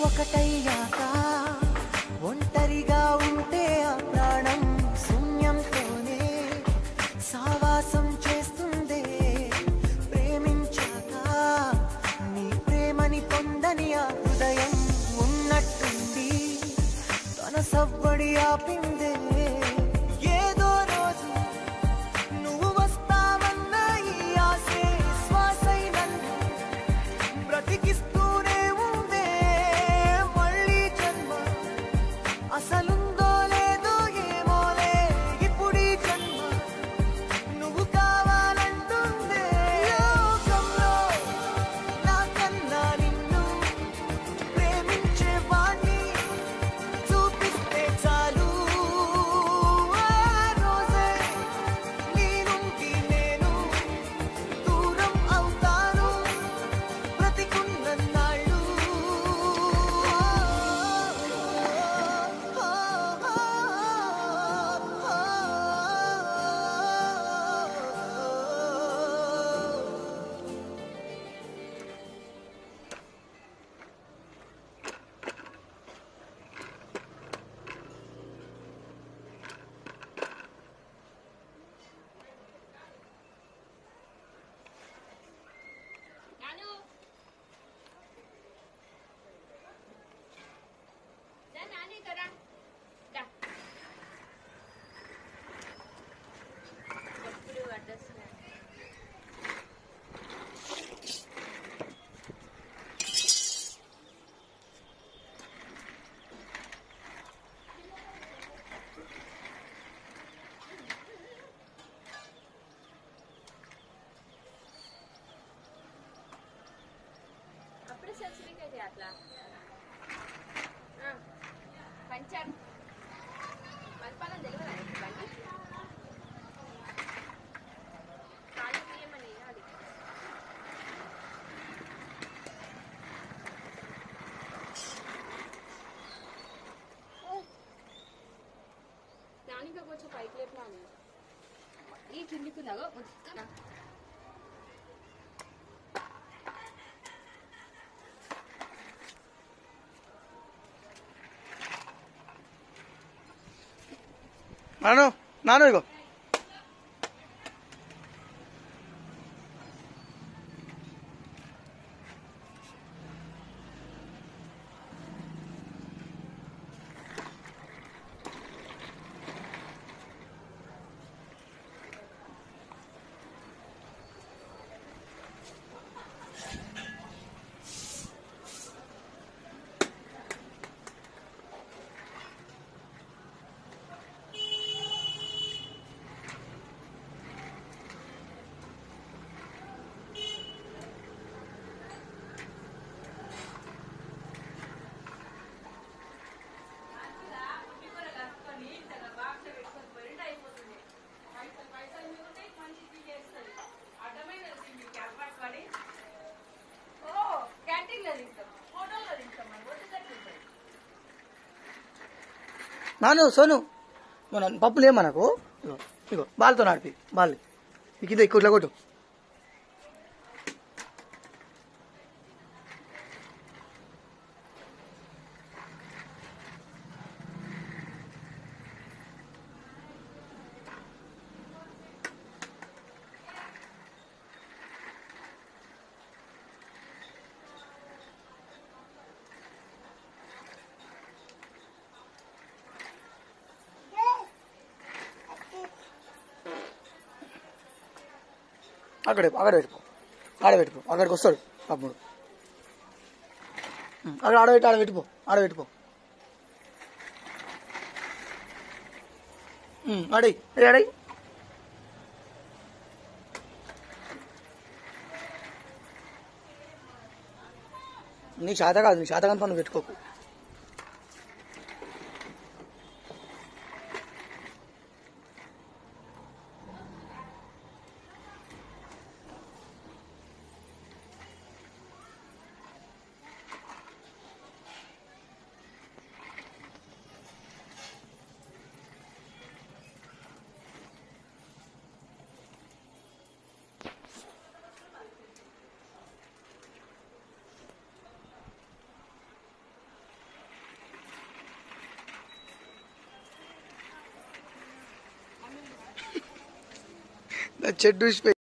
ఒకటయ్యాక ఒంటరిగా ఉంటే ఆ ప్రాణం శూన్యంతోనే సావాసం చేస్తుందే ప్రేమించాక నీ ప్రేమని పొందని ఆ హృదయం ఉన్నట్టుండి తన సవ్వడి ఆపిందే ఏదో రోజు నువ్వు వస్తావన్న ఈ ఆశే శ్వాసై నన్ను బ్రతికిస్తూనే ఉందే మళ్ళీ జన్మ అసలుందో లేదో ఏమోలే ఇప్పుడీ జన్మ నువ్వు కావాలంటుందే లోకంలో నాకన్నా నిన్ను ప్రేమించే వాణ్ణి చూపిస్తే చాలు ఆ రోజే నీ నుండి నేను దూరం అవుతాను బ్రతికున్నన్నాళ్ళు నాను దా నాని కరా దా ఎప్పుడు అడ్రస్ అప్పుడే సర్జరీకి అయితే అట్లా ఆ, పంచారు మల్పాలం తెలియదా నీకు బండి ఖాళీ తీయమని అది నానిక కొంచెం పైకి లేపినా ఈ కిందికి ఉందాగో మొత్తం నాను నాను ఇగో నాను సోను మన పప్పులు ఏమా నాకు ఇగో ఇగో బాల్తో నడిపి బాల్ ఇక ఇదే ఇట్లా కొట్టు అక్కడ అక్కడ పెట్టుకో ఆడ పెట్టుకో అక్కడికి వస్తాడు అప్పుడు ఉం, అక్కడ ఆడబెట్టి ఆడ పెట్టుకో ఆడ పెట్టుకో అడై అడై నీ శాత కాదు నీ శాత కాని పనులు పెట్టుకోకు నా చెడ్డు ఊసిపోయి